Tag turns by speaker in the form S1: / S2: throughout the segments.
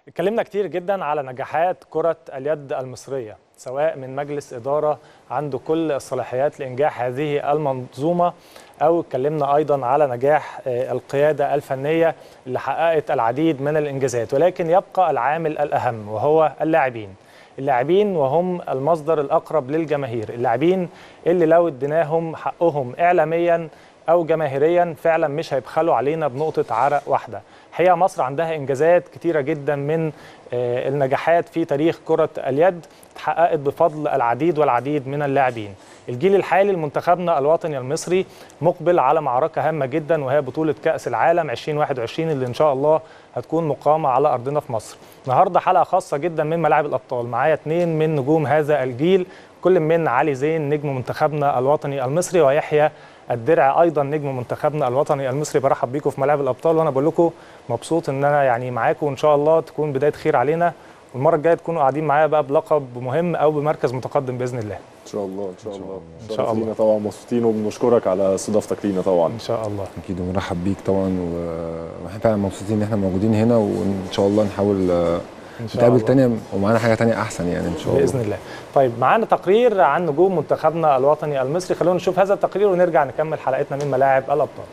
S1: اتكلمنا كتير جدا على نجاحات كرة اليد المصرية سواء من مجلس إدارة عنده كل الصلاحيات لإنجاح هذه المنظومة أو اتكلمنا أيضا على نجاح القيادة الفنية اللي حققت العديد من الإنجازات ولكن يبقى العامل الأهم وهو اللاعبين اللاعبين وهم المصدر الأقرب للجماهير اللاعبين اللي لو اديناهم حقهم إعلاميا او جماهيريا فعلا مش هيبخلوا علينا بنقطه عرق واحده الحقيقه مصر عندها انجازات كتيره جدا من النجاحات في تاريخ كره اليد اتحققت بفضل العديد والعديد من اللاعبين الجيل الحالي لمنتخبنا الوطني المصري مقبل على معركه هامه جدا وهي بطوله كاس العالم 2021 اللي ان شاء الله هتكون مقامه على ارضنا في مصر النهارده حلقه خاصه جدا من ملاعب الابطال معايا اثنين من نجوم هذا الجيل كل من علي زين نجم منتخبنا الوطني المصري ويحيى الدرع ايضا نجم منتخبنا الوطني المصري برحب بيكم في ملاعب الابطال وانا بقول لكم مبسوط ان انا يعني معاكم وان شاء الله تكون بدايه خير علينا والمره الجايه تكونوا قاعدين معايا بقى بلقب مهم او بمركز متقدم باذن الله
S2: ان شاء الله ان شاء الله
S1: ان شاء الله
S2: طبعا مبسوطين وبنشكرك على استضافتك لينا طبعا
S1: ان شاء الله
S3: اكيد ونرحب بيك طبعا واحنا فعلا مبسوطين ان احنا موجودين هنا وان شاء الله نحاول نتقابل تاني ومعانا حاجه تانية احسن يعني ان شاء الله
S1: باذن الله طيب معانا تقرير عن نجوم منتخبنا الوطني المصري خلونا نشوف هذا التقرير ونرجع نكمل حلقتنا من ملاعب الابطال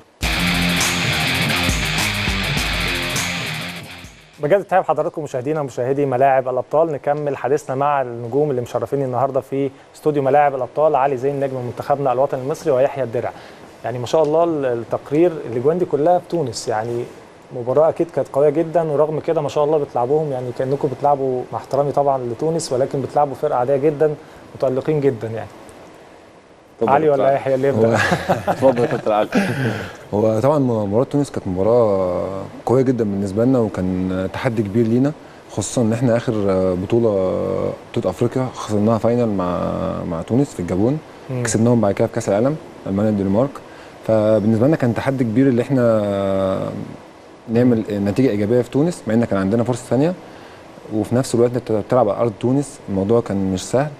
S1: بجد تحية حضراتكم مشاهدينا ومشاهدي ملاعب الابطال نكمل حديثنا مع النجوم اللي مشرفيني النهارده في استوديو ملاعب الابطال علي زين نجم منتخبنا الوطني المصري ويحيى الدرع يعني ما شاء الله التقرير الاجوان دي كلها في تونس يعني مباراة أكيد كانت قوية جدا ورغم كده ما شاء الله بتلعبوهم يعني كأنكم بتلعبوا مع احترامي طبعا لتونس ولكن بتلعبوا فرقة عادية جدا متألقين جدا يعني علي ولا يحيى اللي يبدا؟
S2: اتفضل يا كابتن علي
S3: هو طبعا مباراة تونس كانت مباراة قوية جدا بالنسبة لنا وكان تحدي كبير لينا خصوصا ان احنا اخر بطولة بطولة افريقيا خسرناها فاينل مع مع تونس في الجابون كسبناهم بعد كده في كاس العالم المانيا الدنمارك فبالنسبة لنا كان تحدي كبير اللي احنا نعمل نتيجه ايجابيه في تونس مع ان كان عندنا فرصه ثانيه وفي نفس الوقت انت بتلعب على ارض تونس الموضوع كان مش سهل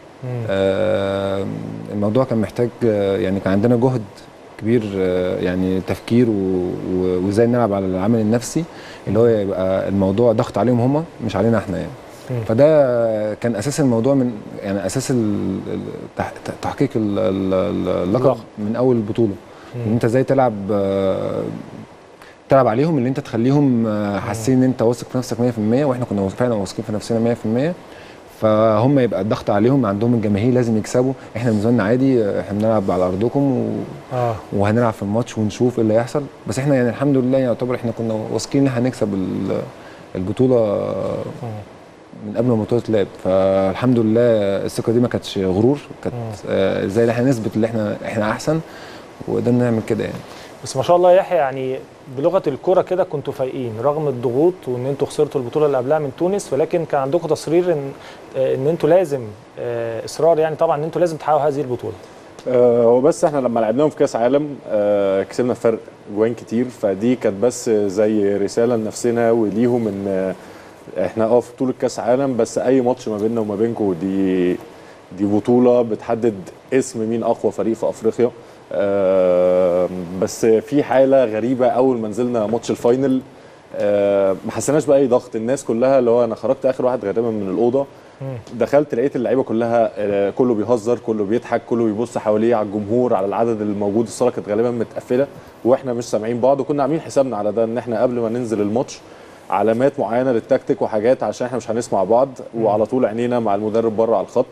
S3: آه الموضوع كان محتاج يعني كان عندنا جهد كبير آه يعني تفكير وازاي نلعب على العامل النفسي اللي هو يبقى الموضوع ضغط عليهم هم مش علينا احنا يعني فده كان اساس الموضوع من يعني اساس تحقيق اللقب من اول البطوله ان انت ازاي تلعب آه تلعب عليهم اللي انت تخليهم حاسين ان انت واثق في نفسك 100% واحنا كنا فعلا واثقين في نفسنا 100% فهم يبقى الضغط عليهم عندهم الجماهير لازم يكسبوا احنا بالنسبه لنا عادي احنا بنلعب على ارضكم و... آه. وهنلعب في الماتش ونشوف ايه اللي هيحصل بس احنا يعني الحمد لله يعتبر احنا كنا واثقين ان احنا هنكسب البطوله آه. من قبل ما البطوله تلعب فالحمد لله الثقه دي ما كانتش غرور كانت آه. زي اللي احنا نثبت ان احنا احنا احسن وقدرنا نعمل كده يعني
S1: بس ما شاء الله يحيى يعني بلغه الكره كده كنتوا فايقين رغم الضغوط وان انتوا خسرتوا البطوله اللي قبلها من تونس ولكن كان عندكم تصرير ان ان انتوا لازم اصرار يعني طبعا ان انتوا لازم تحققوا هذه البطوله.
S2: هو بس احنا لما لعبناهم في كاس عالم كسبنا فرق جوان كتير فدي كانت بس زي رساله لنفسنا وليهم ان احنا اه في بطوله كاس عالم بس اي ماتش ما بيننا وما بينكم دي دي بطوله بتحدد اسم مين اقوى فريق في افريقيا آه بس في حاله غريبه اول ما نزلنا ماتش الفاينل آه ما حسيناش باي ضغط الناس كلها اللي هو انا خرجت اخر واحد غالبا من الاوضه دخلت لقيت اللعيبه كلها آه كله بيهزر كله بيضحك كله بيبص حواليه على الجمهور على العدد الموجود الصاله كانت غالبا متقفله واحنا مش سامعين بعض وكنا عاملين حسابنا على ده ان احنا قبل ما ننزل الماتش علامات معينه للتكتيك وحاجات عشان احنا مش هنسمع بعض وعلى طول عينينا مع المدرب بره على الخط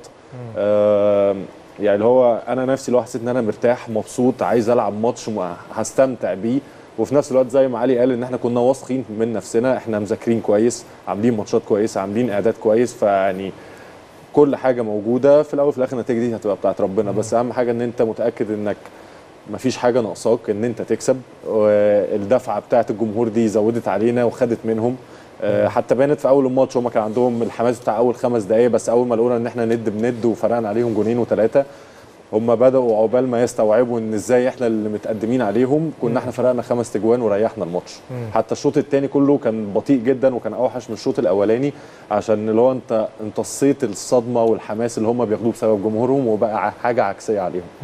S2: يعني اللي هو انا نفسي اللي هو حسيت ان انا مرتاح مبسوط عايز العب ماتش هستمتع بيه وفي نفس الوقت زي ما علي قال ان احنا كنا واثقين من نفسنا احنا مذاكرين كويس عاملين ماتشات كويسه عاملين اعداد كويس فيعني كل حاجه موجوده في الاول وفي الاخر النتيجه دي هتبقى بتاعت ربنا بس اهم حاجه ان انت متاكد انك مفيش حاجه ناقصاك ان انت تكسب الدفعه بتاعت الجمهور دي زودت علينا وخدت منهم حتى بانت في اول الماتش هم كان عندهم الحماس بتاع اول خمس دقائق بس اول ما لقونا ان احنا ند بند وفرقنا عليهم جونين وثلاثه هم بداوا عقبال ما يستوعبوا ان ازاي احنا اللي متقدمين عليهم كنا احنا فرقنا خمس تجوان وريحنا الماتش حتى الشوط الثاني كله كان بطيء جدا وكان اوحش من الشوط الاولاني عشان اللي هو انت امتصيت الصدمه والحماس اللي هم بياخدوه بسبب جمهورهم وبقى حاجه عكسيه عليهم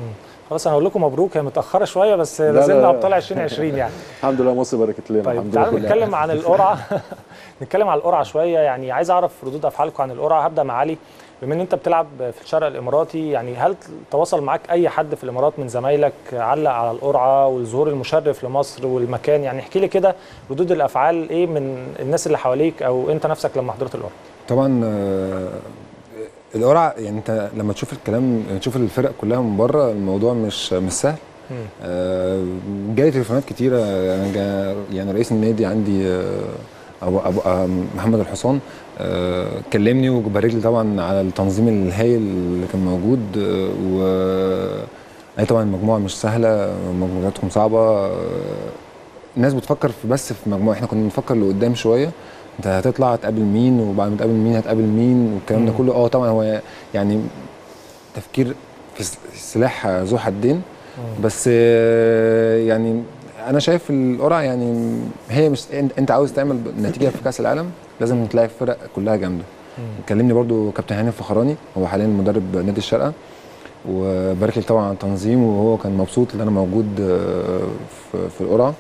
S1: خلاص انا اقول لكم مبروك هي متاخره شويه بس
S2: لا،
S1: لازلنا
S2: لا.
S1: ابطال 2020 يعني
S2: الحمد لله مصر باركت لنا
S1: طيب
S2: الحمد لله
S1: تعالوا نتكلم عن القرعه نتكلم عن القرعه شويه يعني عايز اعرف ردود افعالكم عن القرعه هبدا مع علي بما ان انت بتلعب في الشرق الاماراتي يعني هل تواصل معاك اي حد في الامارات من زمايلك علق على القرعه والظهور المشرف لمصر والمكان يعني احكي لي كده ردود الافعال ايه من الناس اللي حواليك او انت نفسك لما حضرت القرعه
S3: طبعا آه، القرعه يعني انت لما تشوف الكلام تشوف الفرق كلها من بره الموضوع مش مش سهل آه، جالي تليفونات كتيره يعني جا- يعني رئيس النادي عندي آه، ابو ابو آه، محمد الحصان آه، كلمني وبارك لي طبعا على التنظيم الهائل اللي كان موجود آه، و أي طبعا المجموعه مش سهله مجموعتهم صعبه آه، الناس بتفكر في بس في مجموعه احنا كنا بنفكر لقدام شويه انت هتطلع هتقابل مين وبعد ما تقابل مين هتقابل مين والكلام ده
S1: مم.
S3: كله اه طبعا هو يعني تفكير في س- سلاح ذو حدين بس آه، يعني انا شايف القرعه يعني هي مش انت أنت عاوز تعمل نتيجه في كاس العالم لازم تلاقي فرق كلها جامده كلمني برضو كابتن هاني الفخراني هو حاليا مدرب نادي الشارقه وبارك لي طبعا على التنظيم وهو كان مبسوط ان انا موجود آه، في, في القرعه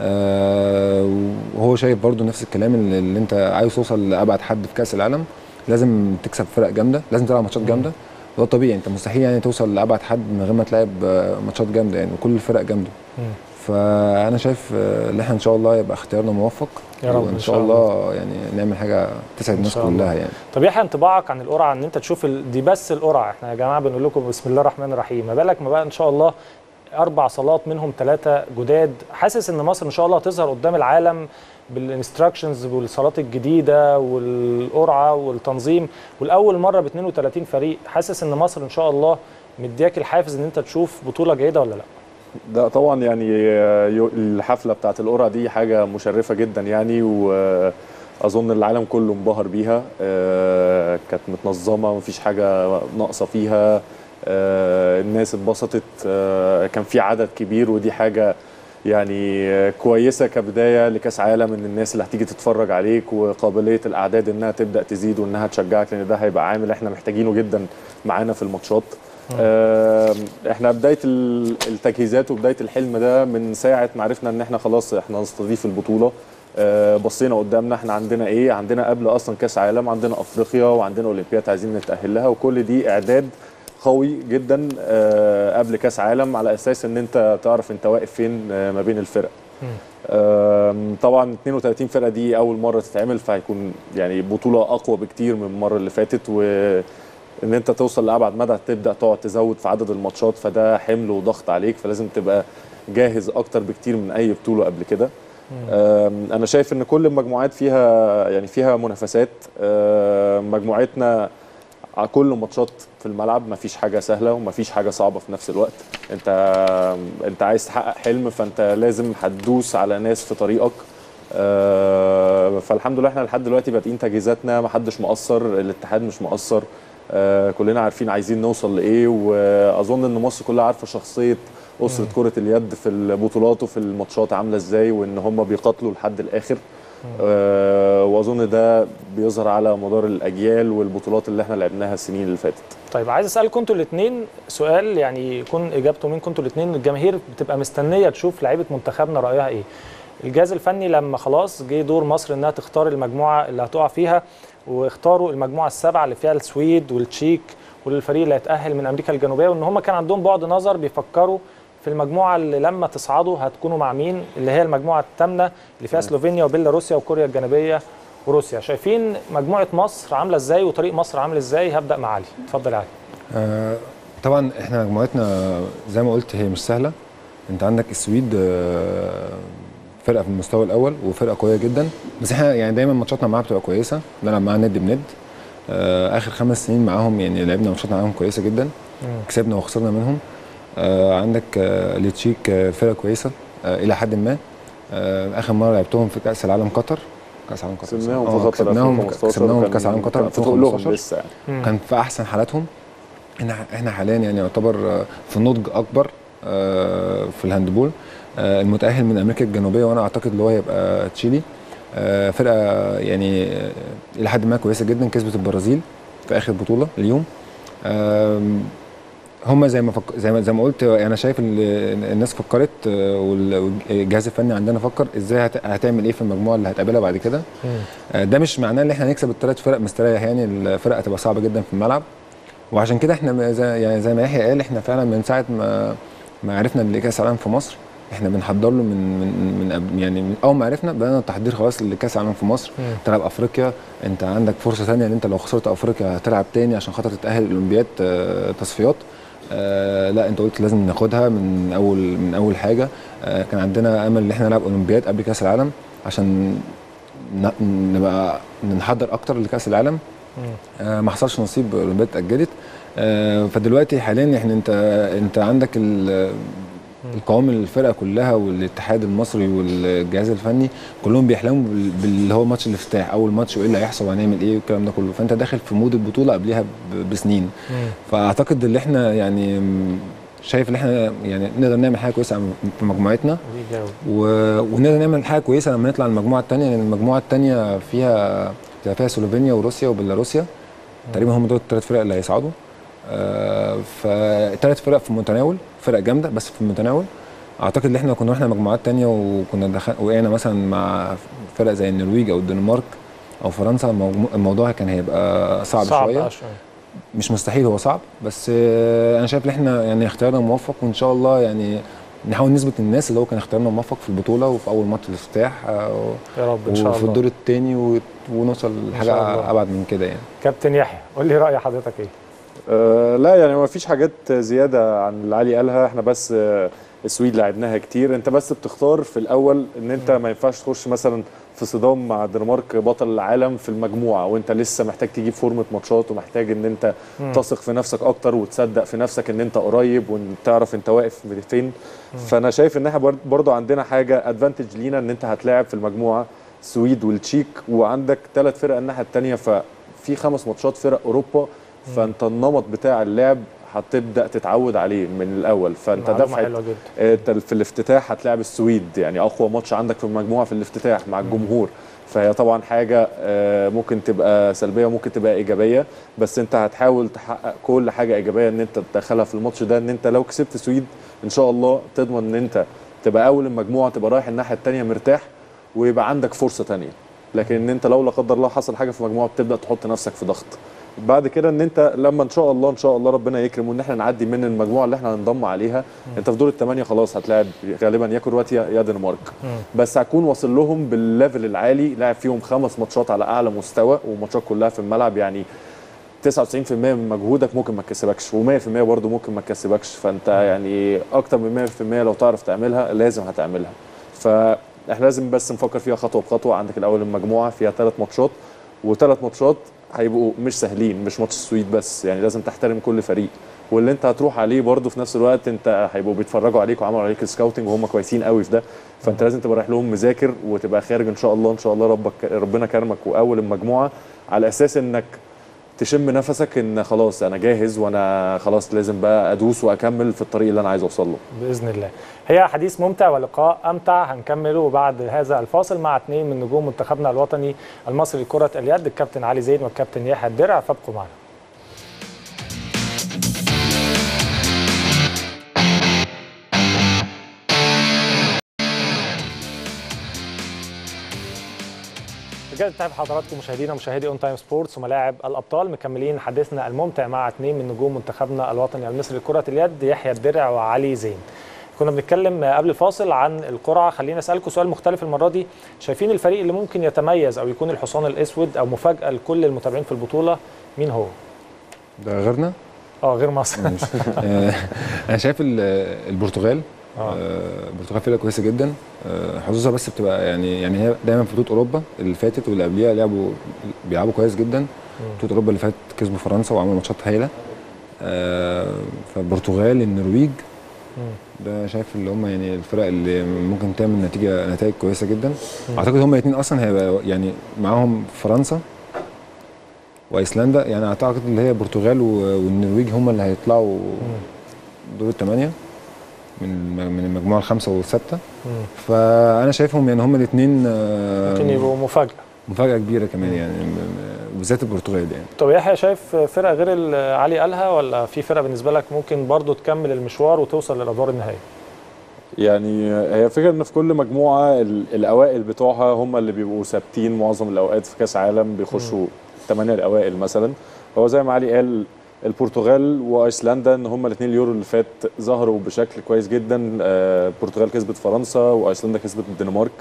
S3: آه، وهو شايف برضو نفس الكلام اللي, اللي انت عايز توصل لابعد حد في كاس العالم لازم تكسب فرق جامده لازم تلعب ماتشات جامده ده طبيعي انت مستحيل يعني توصل لابعد حد من غير ما تلعب آه، ماتشات جامده يعني وكل الفرق جامده فانا شايف آه، ان احنا ان شاء الله يبقى اختيارنا موفق
S1: يا رب
S3: وان
S1: إن
S3: شاء
S1: شاء
S3: الله يعني نعمل حاجه تسعد
S1: إن
S3: الناس
S1: شاء الله.
S3: كلها يعني
S1: طب يحيى انطباعك عن القرعه ان انت تشوف ال... دي بس القرعه احنا يا جماعه بنقول لكم بسم الله الرحمن الرحيم ما بالك ما بقى ان شاء الله اربع صالات منهم ثلاثه جداد حاسس ان مصر ان شاء الله هتظهر قدام العالم بالانستراكشنز والصالات الجديده والقرعه والتنظيم والاول مره ب 32 فريق حاسس ان مصر ان شاء الله مدياك الحافز ان انت تشوف بطوله جيده ولا لا
S2: ده طبعا يعني يو- الحفله بتاعت القرعه دي حاجه مشرفه جدا يعني واظن العالم كله انبهر بيها آه، كانت متنظمه مفيش حاجه ناقصه فيها آه، الناس اتبسطت آه، كان في عدد كبير ودي حاجه يعني آه، كويسه كبدايه لكاس عالم ان الناس اللي هتيجي تتفرج عليك وقابليه الاعداد انها تبدا تزيد وانها تشجعك لان ده هيبقى عامل احنا محتاجينه جدا معانا في الماتشات آه، احنا بدايه ال- التجهيزات وبدايه الحلم ده من ساعه ما عرفنا ان احنا خلاص احنا نستضيف البطوله آه، بصينا قدامنا احنا عندنا ايه عندنا قبل اصلا كاس عالم عندنا افريقيا وعندنا اولمبياد عايزين نتاهل لها وكل دي اعداد قوي جدا آه، قبل كاس عالم على اساس ان انت تعرف انت واقف فين آه، ما بين الفرق آم، طبعا 32 فرقه دي اول مره تتعمل فهيكون يعني بطوله اقوى بكتير من المره اللي فاتت وان انت توصل لابعد مدى تبدا تقعد تزود في عدد الماتشات فده حمل وضغط عليك فلازم تبقى جاهز اكتر بكتير من اي بطوله قبل كده آم، انا شايف ان كل المجموعات فيها يعني فيها منافسات آم، مجموعتنا على كل ماتشات في الملعب مفيش حاجه سهله ومفيش حاجه صعبه في نفس الوقت انت انت عايز تحقق حلم فانت لازم هتدوس على ناس في طريقك آه، فالحمد لله احنا لحد دلوقتي بادئين تجهيزاتنا محدش مقصر الاتحاد مش مقصر آه، كلنا عارفين عايزين نوصل لايه واظن ان مصر كلها عارفه شخصيه اسره كره اليد في البطولات وفي الماتشات عامله ازاي وان هم بيقاتلوا لحد الاخر آه، واظن ده بيظهر على مدار الاجيال والبطولات اللي احنا لعبناها السنين اللي فاتت
S1: طيب عايز اسالكم انتوا الاثنين سؤال يعني يكون اجابته منكم انتوا الاثنين الجماهير بتبقى مستنيه تشوف لعيبه منتخبنا رايها ايه الجهاز الفني لما خلاص جه دور مصر انها تختار المجموعه اللي هتقع فيها واختاروا المجموعه السبعه اللي فيها السويد والتشيك والفريق اللي هيتاهل من امريكا الجنوبيه وان هم كان عندهم بعد نظر بيفكروا في المجموعه اللي لما تصعدوا هتكونوا مع مين اللي هي المجموعه الثامنه اللي فيها سلوفينيا وبيلاروسيا وكوريا الجنوبيه وروسيا شايفين مجموعه مصر عامله ازاي وطريق مصر عامل ازاي هبدا مع علي اتفضل يا علي
S3: آه، طبعا احنا مجموعتنا زي ما قلت هي مش سهله انت عندك السويد آه، فرقه في المستوى الاول وفرقه قويه جدا بس احنا يعني دايما ماتشاتنا معاها بتبقى كويسه بنلعب معاها ند بند آه، اخر خمس سنين معاهم يعني لعبنا ماتشات معاهم كويسه جدا كسبنا وخسرنا منهم آه، عندك آه، التشيك آه، فرقه كويسه آه، الى حد ما آه، اخر مره لعبتهم في كاس العالم قطر كاس العالم قطر
S2: كسبناهم
S3: آه،
S2: في قطر
S3: كسبناهم
S2: 2015
S3: كسبناهم في
S2: وكان-
S3: كاس العالم قطر
S2: كان في تقلهم
S3: 2015
S2: لسه يعني
S3: كان في احسن حالاتهم احنا احنا حاليا يعني يعتبر آه، في نضج اكبر آه، في الهاندبول آه، المتاهل من امريكا الجنوبيه وانا اعتقد اللي هو هيبقى تشيلي آه، فرقه يعني آه، الى حد ما كويسه جدا كسبت البرازيل في اخر بطوله اليوم آم، هم زي ما فك... زي ما زي ما قلت انا شايف ال- الناس فكرت آه، وال- والجهاز الفني عندنا فكر ازاي هت... هتعمل ايه في المجموعه اللي هتقابلها بعد كده آه، ده مش معناه ان احنا هنكسب الثلاث فرق مستريح يعني الفرق هتبقى صعبه جدا في الملعب وعشان كده احنا م- زي يعني زي ما يحيى قال احنا فعلا من ساعه ما ما عرفنا ان كاس العالم في مصر احنا بنحضر له من من من قبل- يعني من اول ما عرفنا بدانا التحضير خلاص لكاس العالم في مصر
S1: مم.
S3: تلعب افريقيا انت عندك فرصه ثانيه ان انت لو خسرت افريقيا هتلعب تاني عشان خاطر تتاهل الاولمبياد آه، تصفيات آه لا انت قلت لازم ناخدها من اول من اول حاجه آه كان عندنا امل ان احنا نلعب اولمبياد قبل كاس العالم عشان ن- نبقى نحضر اكتر لكاس العالم
S1: مم.
S3: آه ما حصلش نصيب الاولمبياد اتاجلت آه فدلوقتي حاليا احنا انت انت عندك ال- القوام الفرقه كلها والاتحاد المصري والجهاز الفني كلهم بيحلموا بال- باللي هو ماتش الافتتاح اول ماتش وايه اللي هيحصل وهنعمل ايه والكلام ده كله فانت داخل في مود البطوله قبلها ب- بسنين
S1: مم.
S3: فاعتقد ان احنا يعني م- شايف ان احنا يعني نقدر نعمل حاجه كويسه في مجموعتنا
S1: دي جاوب
S3: و... ونقدر نعمل حاجه كويسه لما نطلع المجموعه الثانيه لان المجموعه الثانيه فيها بتبقى فيها سلوفينيا وروسيا وبيلاروسيا تقريبا هم دول الثلاث فرق اللي هيصعدوا آه فثلاث فرق في المتناول فرق جامده بس في المتناول اعتقد ان احنا كنا رحنا مجموعات تانية وكنا دخل وقعنا مثلا مع فرق زي النرويج او الدنمارك او فرنسا الموضوع- الموضوع كان هيبقى صعب,
S1: صعب
S3: شويه
S1: بقى شويه
S3: مش مستحيل هو صعب بس آه، انا شايف ان احنا يعني اختيارنا موفق وان شاء الله يعني نحاول نثبت للناس اللي هو كان اختيارنا موفق في البطوله وفي اول ماتش الافتتاح آه،
S1: يا رب ان شاء
S3: وفي
S1: الله
S3: الدور الثاني ونوصل
S1: شاء
S3: لحاجه
S1: الله.
S3: ابعد من كده يعني
S1: كابتن يحيى قول لي راي حضرتك ايه
S2: أه لا يعني ما فيش حاجات زياده عن اللي علي قالها احنا بس آه، السويد لعبناها كتير انت بس بتختار في الاول ان انت ما ينفعش تخش مثلا في صدام مع الدنمارك بطل العالم في المجموعه وانت لسه محتاج تجيب فورمه ماتشات ومحتاج ان انت
S1: مم.
S2: تثق في نفسك اكتر وتصدق في نفسك ان انت قريب وتعرف انت واقف فين فانا شايف ان احنا بر- برضو عندنا حاجه ادفانتج لينا ان انت هتلاعب في المجموعه السويد والتشيك وعندك ثلاث فرق الناحيه الثانيه ففي خمس ماتشات فرق اوروبا فانت النمط بتاع اللعب هتبدا تتعود عليه من الاول فانت
S1: معلومة
S2: دفعه
S1: حلوه جدا
S2: انت في الافتتاح هتلاعب السويد يعني اقوى ماتش عندك في المجموعه في الافتتاح مع الجمهور فهي طبعا حاجه آه، ممكن تبقى سلبيه وممكن تبقى ايجابيه بس انت هتحاول تحقق كل حاجه ايجابيه ان انت تدخلها في الماتش ده ان انت لو كسبت السويد ان شاء الله تضمن ان انت تبقى اول المجموعه تبقى رايح الناحيه الثانيه مرتاح ويبقى عندك فرصه ثانيه لكن ان انت لو لا قدر الله حصل حاجه في المجموعه بتبدا تحط نفسك في ضغط بعد كده ان انت لما ان شاء الله ان شاء الله ربنا يكرم وان احنا نعدي من المجموعه اللي احنا هننضم عليها انت في دور الثمانيه خلاص هتلاعب غالبا يا كرواتيا يا دنمارك بس هتكون واصل لهم بالليفل العالي لاعب فيهم خمس ماتشات على اعلى مستوى وماتشات كلها في الملعب يعني 99% من مجهودك ممكن ما تكسبكش و100% برضه ممكن ما تكسبكش فانت يعني اكتر من 100% لو تعرف تعملها لازم هتعملها فاحنا لازم بس نفكر فيها خطوه بخطوه عندك الاول المجموعه فيها ثلاث ماتشات وثلاث ماتشات هيبقوا مش سهلين مش ماتش السويد بس يعني لازم تحترم كل فريق واللي انت هتروح عليه برضه في نفس الوقت انت هيبقوا بيتفرجوا عليك وعملوا عليك سكاوتنج وهم كويسين قوي في ده فانت لازم تبقى رايح لهم مذاكر وتبقى خارج ان شاء الله ان شاء الله ربك ربنا كرمك واول المجموعه على اساس انك تشم نفسك ان خلاص انا جاهز وانا خلاص لازم بقى ادوس واكمل في الطريق اللي انا عايز اوصل له
S1: باذن الله هي حديث ممتع ولقاء امتع هنكمله بعد هذا الفاصل مع اثنين من نجوم منتخبنا الوطني المصري لكره اليد الكابتن علي زين والكابتن يحيى الدرع فابقوا معنا رجعت تحب حضراتكم مشاهدينا ومشاهدي اون تايم سبورتس وملاعب الابطال مكملين حديثنا الممتع مع اثنين من نجوم منتخبنا الوطني المصري لكره اليد يحيى الدرع وعلي زين كنا بنتكلم قبل الفاصل عن القرعه خليني اسالكم سؤال مختلف المره دي شايفين الفريق اللي ممكن يتميز او يكون الحصان الاسود او مفاجاه لكل المتابعين في البطوله مين هو
S3: ده غيرنا
S1: اه غير مصر
S3: ماشي. آه، انا شايف ال- البرتغال
S1: آه.
S3: آه، البرتغال فرقه كويسه جدا آه، حظوظها بس بتبقى يعني يعني هي دايما في بطوله اوروبا اللي فاتت واللي قبليها لعبوا بيلعبوا كويس جدا بطوله اوروبا اللي فاتت كسبوا فرنسا وعملوا ماتشات هايله آه، فالبرتغال النرويج ده شايف اللي هم يعني الفرق اللي ممكن تعمل نتيجه نتائج كويسه جدا اعتقد هم الاثنين اصلا هيبقى يعني معاهم فرنسا وايسلندا يعني اعتقد اللي هي البرتغال و- والنرويج هم اللي هيطلعوا دور الثمانيه من من المجموعه الخامسه والسادسه
S1: مم.
S3: فانا شايفهم يعني هم الاثنين
S1: ممكن يبقوا مفاجاه
S3: مفاجاه كبيره كمان يعني م- م- بالذات البرتغال يعني
S1: طب يحيى شايف فرقه غير اللي علي قالها ولا في فرقه بالنسبه لك ممكن برضو تكمل المشوار وتوصل للادوار النهائيه
S2: يعني هي فكرة ان في كل مجموعة ال- الاوائل بتوعها هم اللي بيبقوا ثابتين معظم الاوقات في كاس عالم بيخشوا الثمانية الاوائل مثلا هو زي ما علي قال البرتغال وايسلندا ان هم الاثنين اليورو اللي فات ظهروا بشكل كويس جدا آه، البرتغال كسبت فرنسا وايسلندا كسبت الدنمارك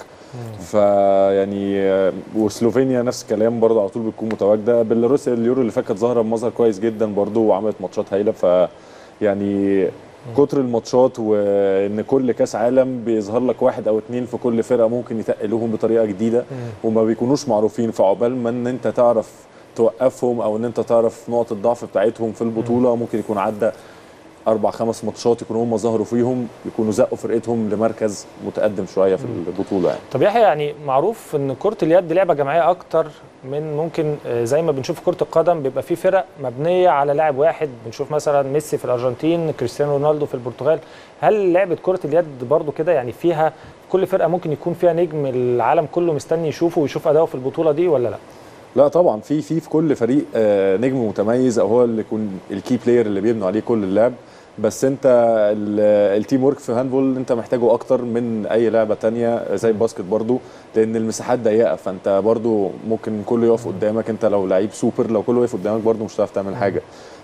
S2: فيعني آه، وسلوفينيا نفس الكلام برضه على طول بتكون متواجده بيلاروسيا اليورو اللي فات كانت ظاهره بمظهر كويس جدا برضه وعملت ماتشات هايله ف يعني كتر الماتشات وان كل كاس عالم بيظهر لك واحد او اتنين في كل فرقه ممكن يتقلوهم بطريقه جديده وما بيكونوش معروفين فعقبال ما ان انت تعرف توقفهم او ان انت تعرف نقط الضعف بتاعتهم في البطوله ممكن يكون عدى اربع خمس ماتشات يكونوا هم ظهروا فيهم يكونوا زقوا فرقتهم لمركز متقدم شويه في البطوله يعني
S1: طب يحيى يعني معروف ان كره اليد لعبه جماعيه اكتر من ممكن آه، زي ما بنشوف في كره القدم بيبقى في فرق مبنيه على لاعب واحد بنشوف مثلا ميسي في الارجنتين كريستيانو رونالدو في البرتغال هل لعبه كره اليد برضو كده يعني فيها كل فرقه ممكن يكون فيها نجم العالم كله مستني يشوفه ويشوف اداؤه في البطوله دي ولا لا
S2: لا طبعا في في في كل فريق آه، نجم متميز او هو اللي يكون الكي بلاير اللي بيبنوا عليه كل اللعب بس انت ال- التيم ورك في هاندبول انت محتاجه اكتر من اي لعبه تانية زي الباسكت برضو لان المساحات ضيقه فانت برضو ممكن كله يقف قدامك انت لو لعيب سوبر لو كله واقف قدامك برضو مش هتعرف تعمل حاجه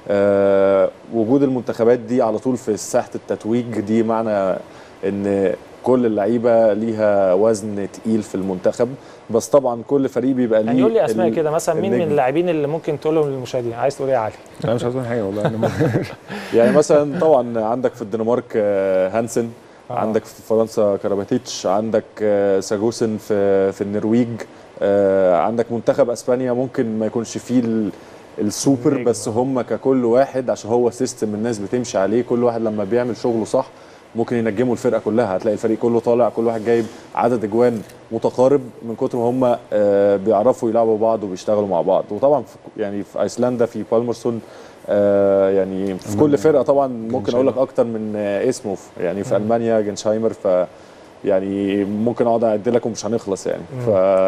S2: آه وجود المنتخبات دي على طول في ساحه التتويج دي معنى ان كل اللعيبه ليها وزن تقيل في المنتخب بس طبعا كل فريق بيبقى ليه
S1: يعني يقول لي اسماء
S2: ال-
S1: كده مثلا مين من
S2: النجم.
S1: اللاعبين اللي ممكن تقولهم للمشاهدين عايز تقول ايه يا علي
S3: انا مش عايز اقول حاجه والله انا
S2: يعني مثلا طبعا عندك في الدنمارك آه، هانسن
S1: آه.
S2: عندك في فرنسا كراباتيتش عندك آه، ساجوسن في في النرويج آه، عندك منتخب اسبانيا ممكن ما يكونش فيه ال- السوبر
S1: النجم.
S2: بس هم ككل واحد عشان هو سيستم الناس بتمشي عليه كل واحد لما بيعمل شغله صح ممكن ينجموا الفرقه كلها هتلاقي الفريق كله طالع كل واحد جايب عدد اجوان متقارب من كتر ما هم آه، بيعرفوا يلعبوا بعض وبيشتغلوا مع بعض وطبعا في يعني في ايسلندا في بالمرسون آه، يعني في كل فرقه طبعا ممكن اقول لك اكتر من آه، اسمه في- يعني في المانيا جنشهايمر ف يعني ممكن اقعد اعد لك ومش هنخلص يعني ف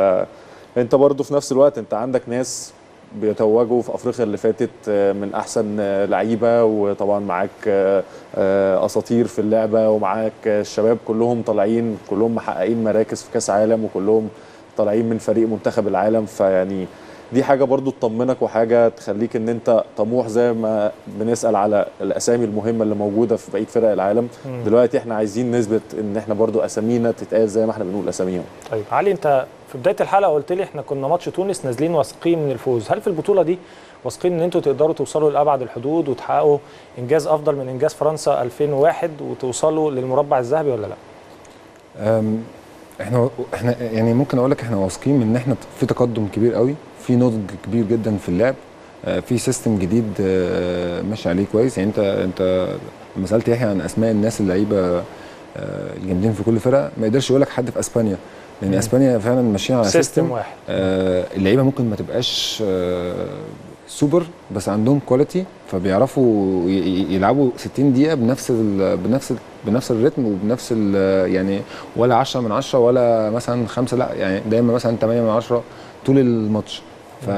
S2: انت برضو في نفس الوقت انت عندك ناس بيتوجوا في افريقيا اللي فاتت آه، من احسن آه، لعيبه وطبعا معاك آه، آه، اساطير في اللعبه ومعاك آه، الشباب كلهم طالعين كلهم محققين مراكز في كاس عالم وكلهم طالعين من فريق منتخب العالم فيعني دي حاجه برضو تطمنك وحاجه تخليك ان انت طموح زي ما بنسال على الاسامي المهمه اللي موجوده في بقيه فرق العالم
S1: مم.
S2: دلوقتي احنا عايزين نثبت ان احنا برضو اسامينا تتقال زي ما احنا بنقول اساميهم
S1: طيب علي انت في بدايه الحلقه قلت لي احنا كنا ماتش تونس نازلين واثقين من الفوز هل في البطوله دي واثقين ان انتوا تقدروا توصلوا لابعد الحدود وتحققوا انجاز افضل من انجاز فرنسا 2001 وتوصلوا للمربع الذهبي ولا لا
S3: أم، احنا احنا يعني ممكن اقول لك احنا واثقين من ان احنا في تقدم كبير قوي في نضج كبير جدا في اللعب آه، في سيستم جديد آه، ماشي عليه كويس يعني انت انت لما سالت يحيى عن اسماء الناس اللعيبه آه، الجامدين في كل فرقه ما يقدرش يقول لك حد في اسبانيا لان
S1: مم.
S3: اسبانيا فعلا ماشيين على
S1: سيستم
S3: سيستم
S1: واحد
S3: آه، اللعيبه ممكن ما تبقاش آه، سوبر بس عندهم كواليتي فبيعرفوا ي- ي- يلعبوا 60 دقيقه بنفس ال بنفس ال بنفس الريتم وبنفس ال يعني ولا 10 من 10 ولا مثلا 5 لا يعني دايما مثلا 8 من 10 طول الماتش ف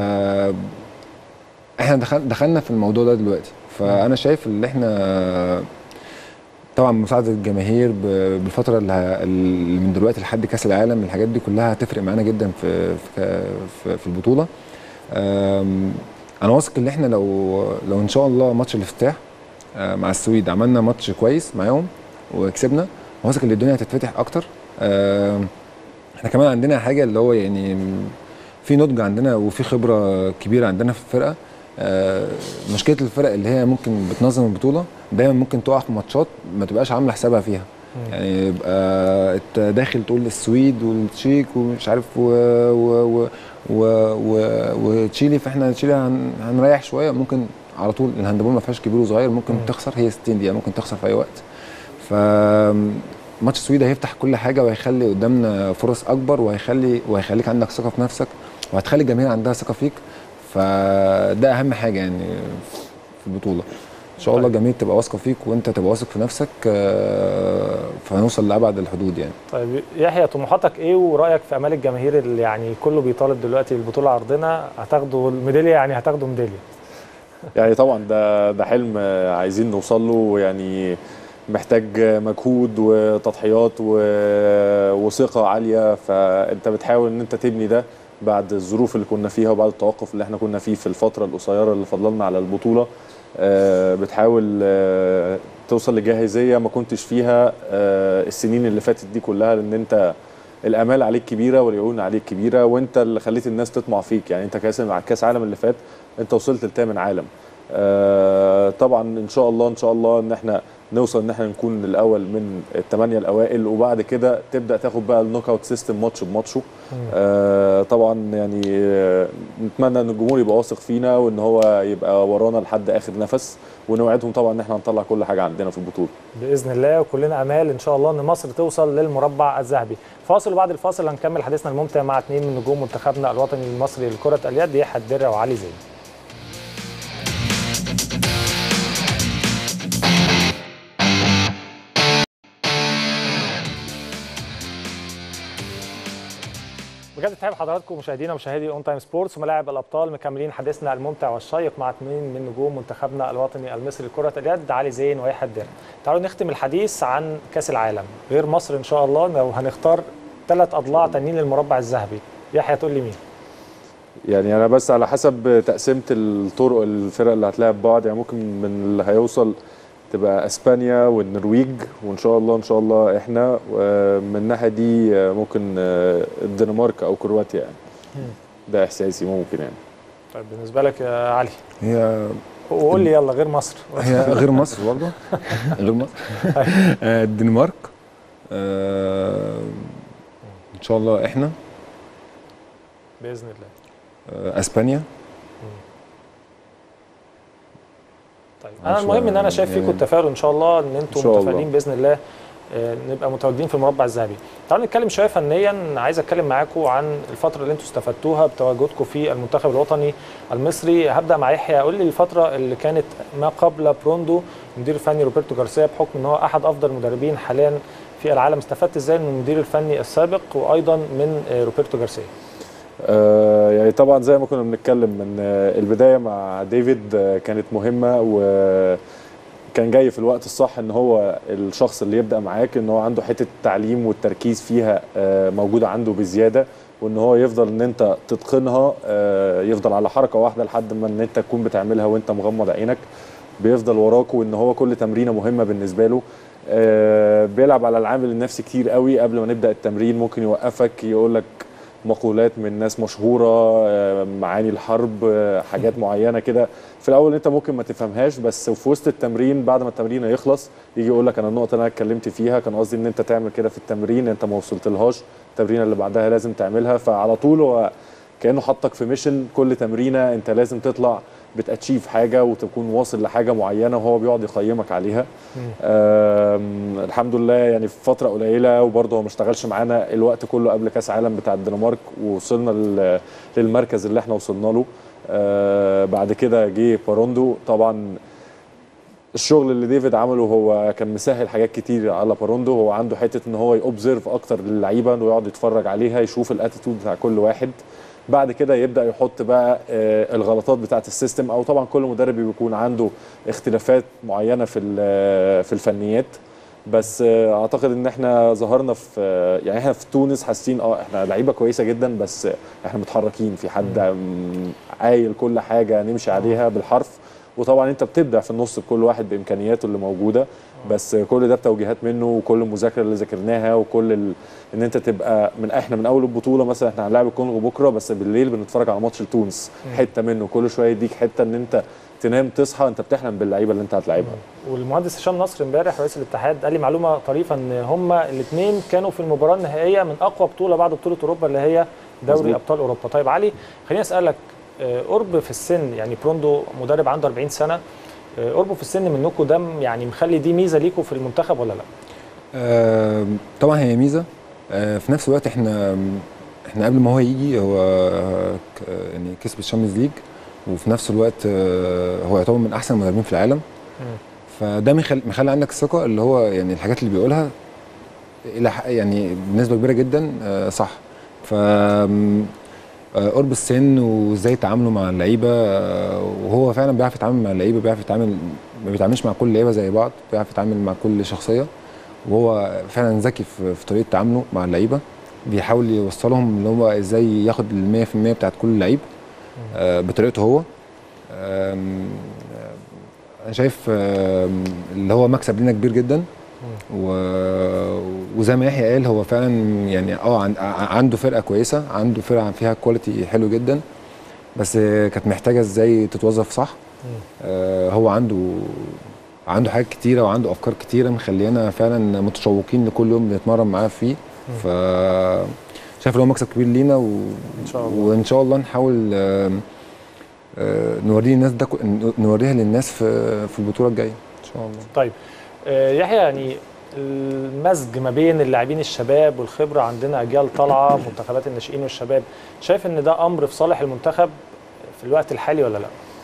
S3: احنا دخل دخلنا في الموضوع ده دلوقتي فانا شايف ان احنا طبعا مساعده الجماهير ب- بالفتره اللي ه- اللي من دلوقتي لحد كاس العالم الحاجات دي كلها هتفرق معانا جدا في في في, في البطوله أم، انا واثق ان احنا لو لو ان شاء الله ماتش الافتتاح آه، مع السويد عملنا ماتش كويس معاهم وكسبنا واثق ان الدنيا هتتفتح اكتر أم، احنا كمان عندنا حاجه اللي هو يعني في نضج عندنا وفي خبره كبيره عندنا في الفرقه آه، مشكله الفرق اللي هي ممكن بتنظم البطوله دايما ممكن تقع في ماتشات ما تبقاش عامله حسابها فيها
S1: مم.
S3: يعني يبقى انت داخل تقول السويد والتشيك ومش عارف و و و و و وتشيلي فاحنا تشيلي هن هنريح شويه ممكن على طول الهاندبول ما فيهاش كبير وصغير ممكن
S1: مم.
S3: تخسر هي 60 دقيقه ممكن تخسر في اي وقت ف ماتش السويد هيفتح كل حاجه وهيخلي قدامنا فرص اكبر وهيخلي وهيخليك عندك ثقه في نفسك وهتخلي الجماهير عندها ثقه فيك فده اهم حاجه يعني في البطوله ان شاء الله
S1: طيب.
S3: الجماهير تبقى واثقه فيك وانت تبقى واثق في نفسك آه، فهنوصل لابعد الحدود يعني
S1: طيب يحيى طموحاتك ايه ورايك في امال الجماهير اللي يعني كله بيطالب دلوقتي البطوله عرضنا هتاخدوا الميداليه يعني هتاخدوا ميداليه
S2: يعني طبعا ده ده حلم آه، عايزين نوصل له يعني محتاج مجهود وتضحيات و- وثقة عالية فأنت بتحاول إن أنت تبني ده بعد الظروف اللي كنا فيها وبعد التوقف اللي احنا كنا فيه في الفترة القصيرة اللي فضلنا على البطولة آه، بتحاول آه، توصل لجاهزية ما كنتش فيها آه، السنين اللي فاتت دي كلها لأن أنت الامال عليك كبيره والعيون عليك كبيره وانت اللي خليت الناس تطمع فيك يعني انت كاس مع كاس عالم اللي فات انت وصلت لثامن عالم آه طبعا ان شاء الله ان شاء الله ان احنا نوصل ان احنا نكون الاول من الثمانيه الاوائل وبعد كده تبدا تاخد بقى النوك اوت سيستم ماتش بماتشه آه طبعا يعني آه، نتمنى ان الجمهور يبقى واثق فينا وان هو يبقى ورانا لحد اخر نفس ونوعدهم طبعا ان احنا هنطلع كل حاجه عندنا في البطوله
S1: باذن الله وكلنا امال ان شاء الله ان مصر توصل للمربع الذهبي فاصل وبعد الفاصل هنكمل حديثنا الممتع مع اثنين من نجوم منتخبنا الوطني المصري لكره اليد يحيى الدره وعلي زين بجد تحب حضراتكم مشاهدينا ومشاهدي اون تايم سبورتس وملاعب الابطال مكملين حديثنا الممتع والشيق مع اثنين من نجوم منتخبنا الوطني المصري لكره اليد علي زين ويحيى الدر. تعالوا نختم الحديث عن كاس العالم غير مصر ان شاء الله لو هنختار ثلاث اضلاع تانيين للمربع الذهبي يحيى تقول لي مين؟
S2: يعني انا بس على حسب تقسيمه الطرق الفرق اللي هتلاعب بعض يعني ممكن من اللي هيوصل تبقى اسبانيا والنرويج وان شاء الله ان شاء الله احنا ومن الناحيه دي ممكن الدنمارك او كرواتيا يعني ده احساسي ممكن يعني
S1: طيب بالنسبه لك يا علي
S3: هي
S1: وقول لي يلا غير مصر
S3: هي غير مصر برضه غير مصر آه، الدنمارك آه، ان شاء الله احنا
S1: باذن الله
S3: آه، اسبانيا
S1: طيب
S3: إن
S1: انا
S3: شاء
S1: المهم ان انا
S3: الله.
S1: شايف فيكم
S3: يعني-
S1: التفاؤل ان شاء الله ان
S2: إن
S1: انتم
S2: شاء الله.
S1: متفائلين باذن الله آه، نبقى متواجدين في المربع الذهبي. تعالوا نتكلم شويه فنيا عايز اتكلم معاكم عن الفتره اللي انتم استفدتوها بتواجدكم في المنتخب الوطني المصري هبدا مع يحيى قول لي الفتره اللي كانت ما قبل بروندو المدير الفني روبرتو جارسيا بحكم ان هو احد افضل المدربين حاليا في العالم استفدت ازاي من المدير الفني السابق وايضا من آه، روبرتو جارسيا
S2: آه، يعني طبعا زي ما كنا بنتكلم من آه، البدايه مع ديفيد آه، كانت مهمه وكان جاي في الوقت الصح ان هو الشخص اللي يبدا معاك ان هو عنده حته التعليم والتركيز فيها آه، موجوده عنده بزياده وان هو يفضل ان انت تتقنها آه، يفضل على حركه واحده لحد ما ان انت تكون بتعملها وانت مغمض عينك بيفضل وراك وان هو كل تمرينه مهمه بالنسبه له آه، بيلعب على العامل النفسي كتير قوي قبل ما نبدا التمرين ممكن يوقفك يقول لك مقولات من ناس مشهوره آه، معاني الحرب آه، حاجات معينه كده في الاول انت ممكن ما تفهمهاش بس في وسط التمرين بعد ما التمرين يخلص يجي يقول لك انا النقطه اللي انا اتكلمت فيها كان قصدي ان انت تعمل كده في التمرين انت ما وصلتلهاش التمرينه اللي بعدها لازم تعملها فعلى طول هو كانه حطك في ميشن كل تمرينه انت لازم تطلع بتاتشيف حاجه وتكون واصل لحاجه معينه وهو بيقعد يقيمك عليها آم، الحمد لله يعني في فتره قليله وبرضه هو ما اشتغلش معانا الوقت كله قبل كاس عالم بتاع الدنمارك ووصلنا لل- للمركز اللي احنا وصلنا له آه، بعد كده جه باروندو طبعا الشغل اللي ديفيد عمله هو كان مسهل حاجات كتير على باروندو هو عنده حته ان هو يوبزرف اكتر للعيبه انه يقعد يتفرج عليها يشوف الاتيتود بتاع كل واحد بعد كده يبدا يحط بقى آه، الغلطات بتاعه السيستم او طبعا كل مدرب بيكون عنده اختلافات معينه في ال- في الفنيات بس آه، اعتقد ان احنا ظهرنا في آه، يعني احنا في تونس حاسين اه احنا لعيبه كويسه جدا بس احنا متحركين في حد آم، عايل كل حاجه نمشي عليها بالحرف وطبعا انت بتبدع في النص بكل واحد بامكانياته اللي موجوده بس كل ده بتوجيهات منه وكل المذاكره اللي ذاكرناها وكل ال... ان انت تبقى من احنا من اول البطوله مثلا احنا هنلاعب الكونغو بكره بس بالليل بنتفرج على ماتش لتونس حته منه كل شويه يديك حته ان انت تنام تصحى انت بتحلم باللعيبه اللي انت هتلاعبها
S1: والمهندس هشام نصر امبارح رئيس الاتحاد قال لي معلومه طريفه ان هما الاثنين كانوا في المباراه النهائيه من اقوى بطوله بعد بطوله اوروبا اللي هي دوري
S2: مظبوط.
S1: ابطال اوروبا طيب علي خليني اسالك آه، قرب في السن يعني بروندو مدرب عنده 40 سنه آه، قربه في السن منكم ده يعني مخلي دي ميزه ليكم في المنتخب ولا لا؟
S3: آه، طبعا هي ميزه آه، في نفس الوقت احنا احنا قبل ما هو يجي هو آه، ك- يعني كسب الشامبيونز ليج وفي نفس الوقت آه، هو يعتبر من احسن المدربين في العالم فده مخل- مخلي عندك الثقه اللي هو يعني الحاجات اللي بيقولها الى ح- يعني بنسبه كبيره جدا آه، صح ف آم، آه، قرب السن وازاي تعامله مع اللعيبه آه، وهو فعلا بيعرف يتعامل مع اللعيبه بيعرف يتعامل ما بيتعاملش مع كل اللعيبه زي بعض بيعرف يتعامل مع كل شخصيه وهو فعلا ذكي في في طريقه تعامله مع اللعيبه بيحاول يوصلهم اللي هو ازاي ياخد ال 100% بتاعت كل لعيب آه، بطريقته هو آم، آه، انا شايف آم، اللي هو مكسب لينا كبير جدا و... وزي ما يحيى قال هو فعلا يعني اه عن... ع- عنده فرقه كويسه عنده فرقه فيها كواليتي حلو جدا بس آه، كانت محتاجه ازاي تتوظف صح آه هو عنده عنده حاجات كتيره وعنده افكار كتيره مخلينا فعلا متشوقين لكل يوم بنتمرن معاه فيه ف شايف ان هو مكسب كبير لينا و...
S1: إن شاء الله.
S3: وان شاء الله نحاول آه آه نوريه الناس ده كو- نوريها للناس في في البطوله الجايه ان شاء الله
S1: طيب آه، يحيى يعني المزج ما بين اللاعبين الشباب والخبره عندنا اجيال طالعه منتخبات الناشئين والشباب شايف ان ده امر في صالح المنتخب في الوقت الحالي ولا لا؟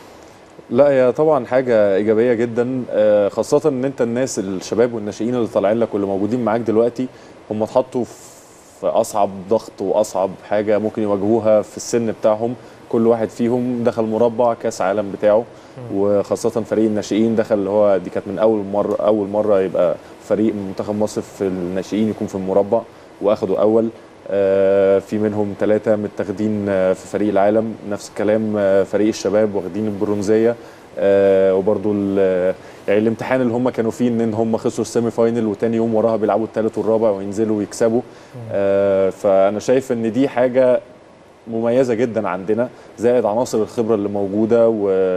S2: لا هي طبعا حاجة إيجابية جدا آه، خاصة إن أنت الناس الشباب والناشئين اللي طالعين لك واللي موجودين معاك دلوقتي هم اتحطوا في أصعب ضغط وأصعب حاجة ممكن يواجهوها في السن بتاعهم كل واحد فيهم دخل مربع كأس عالم بتاعه وخاصة فريق الناشئين دخل اللي هو دي كانت من أول مرة أول مرة يبقى فريق من منتخب مصر في الناشئين يكون في المربع وأخدوا أول آه، في منهم ثلاثة متاخدين آه، في فريق العالم نفس الكلام آه، فريق الشباب واخدين البرونزية آه، وبرضو ال- يعني الامتحان اللي هم كانوا فيه ان هم خسروا السيمي فاينل وتاني يوم وراها بيلعبوا الثالث والرابع وينزلوا ويكسبوا آه، فانا شايف ان دي حاجه مميزه جدا عندنا زائد عناصر الخبره اللي موجوده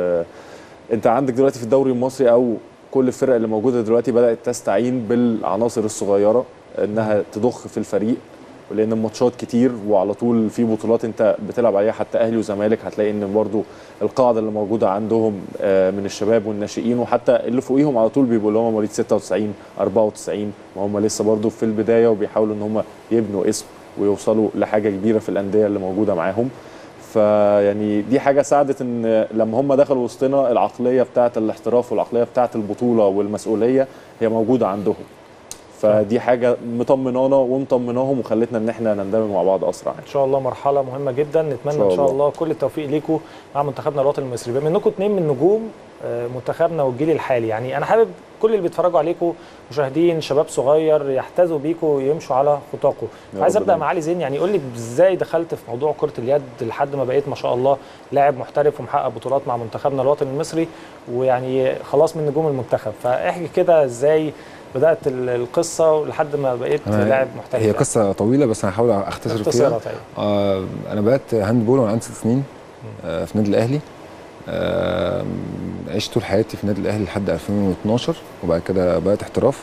S2: وانت عندك دلوقتي في الدوري المصري او كل الفرق اللي موجوده دلوقتي بدات تستعين بالعناصر الصغيره انها تضخ في الفريق لان الماتشات كتير وعلى طول في بطولات انت بتلعب عليها حتى اهلي وزمالك هتلاقي ان برضو القاعده اللي موجوده عندهم آه، من الشباب والناشئين وحتى اللي فوقيهم على طول بيبقوا اللي هم مواليد 96 94 ما هم لسه برضو في البدايه وبيحاولوا ان هم يبنوا اسم ويوصلوا لحاجه كبيره في الانديه اللي موجوده معاهم فيعني دي حاجه ساعدت ان لما هم دخلوا وسطنا العقليه بتاعه الاحتراف والعقليه بتاعه البطوله والمسؤوليه هي موجوده عندهم فدي حاجه مطمنانا ومطمناهم وخلتنا ان احنا نندمج مع بعض اسرع يعني.
S1: ان شاء الله مرحله مهمه جدا نتمنى
S2: شاء
S1: ان شاء
S2: الله.
S1: الله كل التوفيق ليكم مع منتخبنا الوطني المصري بما انكم اتنين من نجوم آه، منتخبنا والجيل الحالي يعني انا حابب كل اللي بيتفرجوا عليكم مشاهدين شباب صغير يحتذوا بيكم ويمشوا على خطاكم
S2: يا
S1: عايز
S2: رب
S1: ابدا
S2: دايما.
S1: مع علي زين يعني قول لي ازاي دخلت في موضوع كره اليد لحد ما بقيت ما شاء الله لاعب محترف ومحقق بطولات مع منتخبنا الوطني المصري ويعني خلاص من نجوم المنتخب فاحكي كده ازاي بدات ال- القصه لحد ما بقيت
S3: أنا-
S1: لاعب محترف
S3: هي
S1: يعني.
S3: قصه طويله بس انا هحاول اختصر
S1: اختصارها
S3: فيها
S1: طيب
S3: آه انا بدات هاند بول وانا عندي ست سنين آه في النادي الاهلي آه عشت طول حياتي في النادي الاهلي لحد 2012 وبعد كده بدات احتراف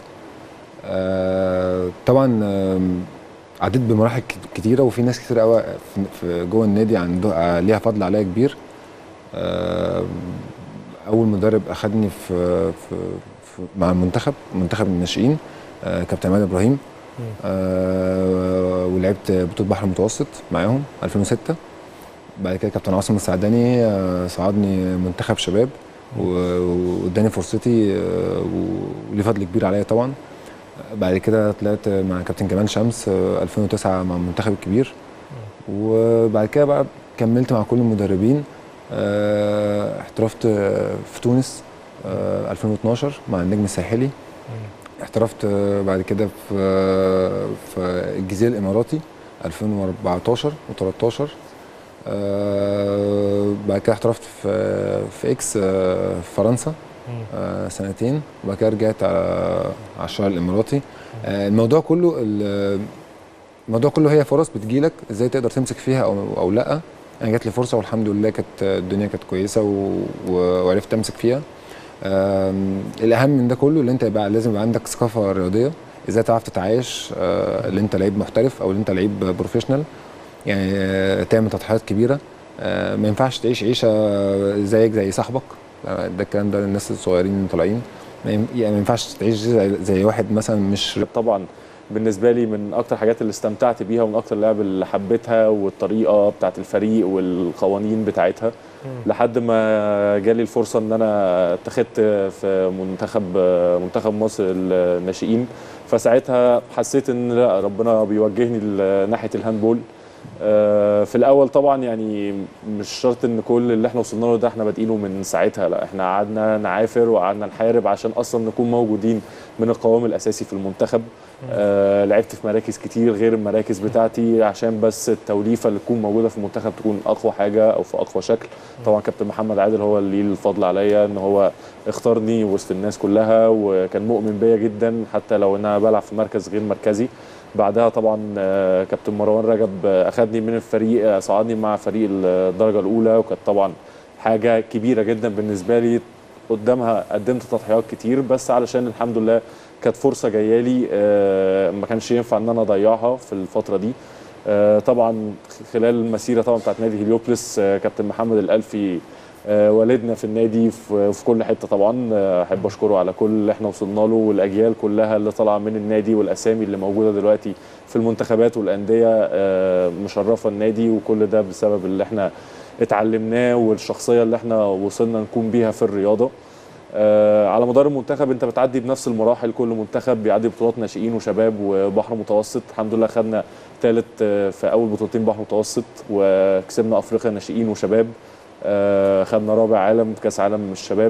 S3: آه طبعا آم، عديت بمراحل كت- كتيره وفي ناس كتير قوي في- في جوه النادي عنده ليها فضل عليا كبير آه اول مدرب اخدني في, في, في مع المنتخب منتخب الناشئين آه كابتن عماد ابراهيم آه ولعبت بطوله بحر المتوسط معاهم 2006 بعد كده كابتن عاصم السعداني آه صعدني منتخب شباب و- واداني فرصتي آه و- وليه فضل كبير عليا طبعا بعد كده طلعت مع كابتن جمال شمس آه 2009 مع المنتخب الكبير وبعد كده بقى كملت مع كل المدربين آه احترفت آه، في تونس آه 2012 مع النجم الساحلي احترفت آه، بعد كده في آه، في الجزيره الاماراتي 2014 و13 آه بعد كده احترفت في في اكس آه في فرنسا آه سنتين وبعد كده رجعت على على الشارع الاماراتي آه الموضوع كله ال- الموضوع كله هي فرص بتجيلك ازاي تقدر تمسك فيها او او لا انا جات لي فرصه والحمد لله كانت الدنيا كانت كويسه و... و- وعرفت امسك فيها آم، الاهم من ده كله اللي انت يبقى لازم يبقى عندك ثقافه رياضيه ازاي تعرف تتعايش آه، اللي انت لعيب محترف او اللي انت لعيب بروفيشنال يعني آه، تعمل تضحيات كبيره آه، ما ينفعش تعيش عيشه زيك زي صاحبك آه، ده الكلام ده للناس الصغيرين اللي طالعين ما ين- يعني ما ينفعش تعيش زي, زي واحد مثلا مش
S2: طبعا بالنسبه لي من اكتر الحاجات اللي استمتعت بيها ومن اكتر اللعب اللي حبيتها والطريقه بتاعت الفريق والقوانين بتاعتها لحد ما جالي الفرصه ان انا اتخذت في منتخب منتخب مصر الناشئين فساعتها حسيت ان لا ربنا بيوجهني ناحيه الهاندبول آه، في الاول طبعا يعني مش شرط ان كل اللي احنا وصلنا له ده احنا بادئينه من ساعتها لا احنا قعدنا نعافر وقعدنا نحارب عشان اصلا نكون موجودين من القوام الاساسي في المنتخب آه لعبت في مراكز كتير غير المراكز بتاعتي عشان بس التوليفه اللي تكون موجوده في المنتخب تكون اقوى حاجه او في اقوى شكل طبعا كابتن محمد عادل هو اللي ليه الفضل عليا ان هو اختارني وسط الناس كلها وكان مؤمن بيا جدا حتى لو ان انا بلعب في مركز غير مركزي بعدها طبعا آه، كابتن مروان رجب آه، اخذني من الفريق آه، صعدني مع فريق الدرجه الاولى وكانت طبعا حاجه كبيره جدا بالنسبه لي قدامها قدمت تضحيات كتير بس علشان الحمد لله كانت فرصه جايه لي آه، ما كانش ينفع ان انا اضيعها في الفتره دي آه، طبعا خلال المسيره طبعا بتاعت نادي هليوبلس آه، كابتن محمد الالفي آه، والدنا في النادي في في كل حته طبعا آه، احب اشكره على كل اللي احنا وصلنا له والاجيال كلها اللي طالعه من النادي والاسامي اللي موجوده دلوقتي في المنتخبات والانديه آه، مشرفه النادي وكل ده بسبب اللي احنا اتعلمناه والشخصيه اللي احنا وصلنا نكون بيها في الرياضه آه، على مدار المنتخب انت بتعدي بنفس المراحل كل منتخب بيعدي بطولات ناشئين وشباب وبحر متوسط الحمد لله خدنا ثالث في اول بطولتين بحر متوسط وكسبنا افريقيا ناشئين وشباب آه، خدنا رابع عالم في كاس عالم الشباب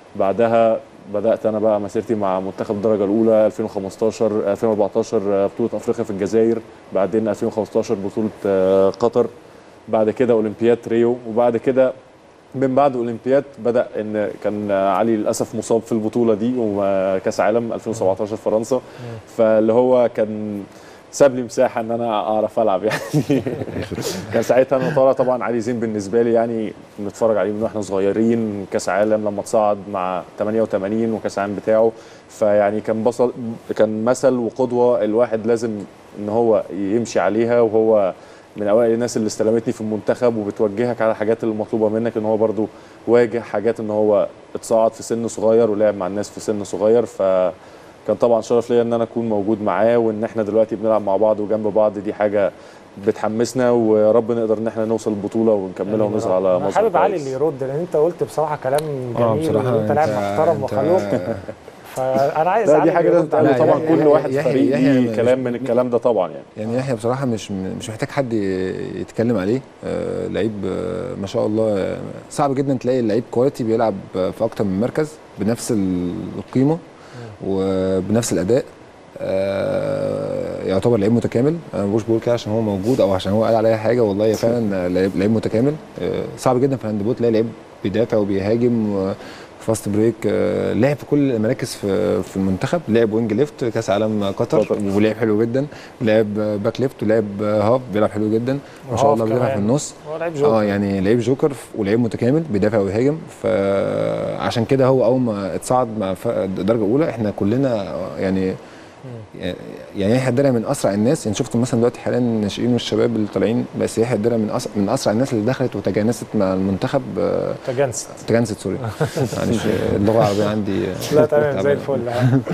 S2: بعدها بدات انا بقى مسيرتي مع منتخب الدرجه الاولى 2015 2014 آه، بطوله افريقيا في الجزائر بعدين 2015 بطوله آه، قطر بعد كده اولمبياد ريو وبعد كده من بعد اولمبياد بدا ان كان علي للاسف مصاب في البطوله دي وكاس عالم 2017 فرنسا فاللي هو كان ساب لي مساحه ان انا اعرف العب يعني كان ساعتها انا طالع طبعا علي زين بالنسبه لي يعني بنتفرج عليه من واحنا صغيرين كاس عالم لما اتصعد مع 88 وكاس العالم بتاعه فيعني كان بصل كان مثل وقدوه الواحد لازم ان هو يمشي عليها وهو من اوائل الناس اللي استلمتني في المنتخب وبتوجهك على الحاجات اللي مطلوبه منك ان هو برضو واجه حاجات ان هو اتصعد في سن صغير ولعب مع الناس في سن صغير فكان طبعا شرف ليا ان انا اكون موجود معاه وان احنا دلوقتي بنلعب مع بعض وجنب بعض دي حاجه بتحمسنا ويا رب نقدر ان احنا نوصل البطوله ونكملها ونظهر على
S1: أنا
S2: مصر
S1: حابب علي
S2: كويس.
S1: اللي يرد لان انت قلت بصراحه كلام
S3: اه
S1: جميل
S3: بصراحه
S1: وانت لاعب محترم
S3: انت-
S1: وخلوق فانا عايز
S2: لا
S1: علي
S2: دي حاجه
S1: اللي
S2: لازم
S1: يرد عليك.
S2: تعمل
S3: لا،
S2: طبعا
S3: يحيى-
S2: كل واحد في
S3: يحيى-
S2: فريق
S3: يحيى
S2: ليه
S3: مش-
S2: كلام من الكلام ده طبعا يعني
S3: يعني يحيى بصراحه مش مش محتاج حد يتكلم عليه آه لعيب آه ما شاء الله آه، صعب جدا تلاقي لعيب كواليتي بيلعب آه، في اكتر من مركز بنفس القيمه وبنفس الاداء آه يعتبر لعيب متكامل انا مش بقول كده عشان هو موجود او عشان هو قال عليا حاجه والله فعلا لعيب لعيب متكامل آه صعب جدا في الهاندبول تلاقي لعيب بيدافع وبيهاجم و- فاست بريك آه، لعب في كل المراكز في في المنتخب لعب وينج ليفت كاس عالم قطر
S2: قطر.
S3: ولعب حلو جدا لعب باك ليفت ولعب هاف بيلعب حلو جدا ما شاء
S1: وهاف
S3: الله بيدافع في
S1: كمان.
S3: النص
S1: هو لعيب جوكر
S3: اه يعني لعيب جوكر ولعيب متكامل بيدافع ويهاجم فعشان كده هو اول ما اتصعد مع ف- درجه اولى احنا كلنا يعني يعني يحيى الدرع من اسرع الناس يعني شفت مثلا دلوقتي حاليا الناشئين والشباب اللي طالعين بس يحيى الدرع من أسرع من اسرع الناس اللي دخلت وتجانست مع المنتخب آه،
S1: تجانست
S3: تجانست سوري معلش اللغه العربيه عندي
S1: لا تمام زي
S3: تعبانة.
S1: الفل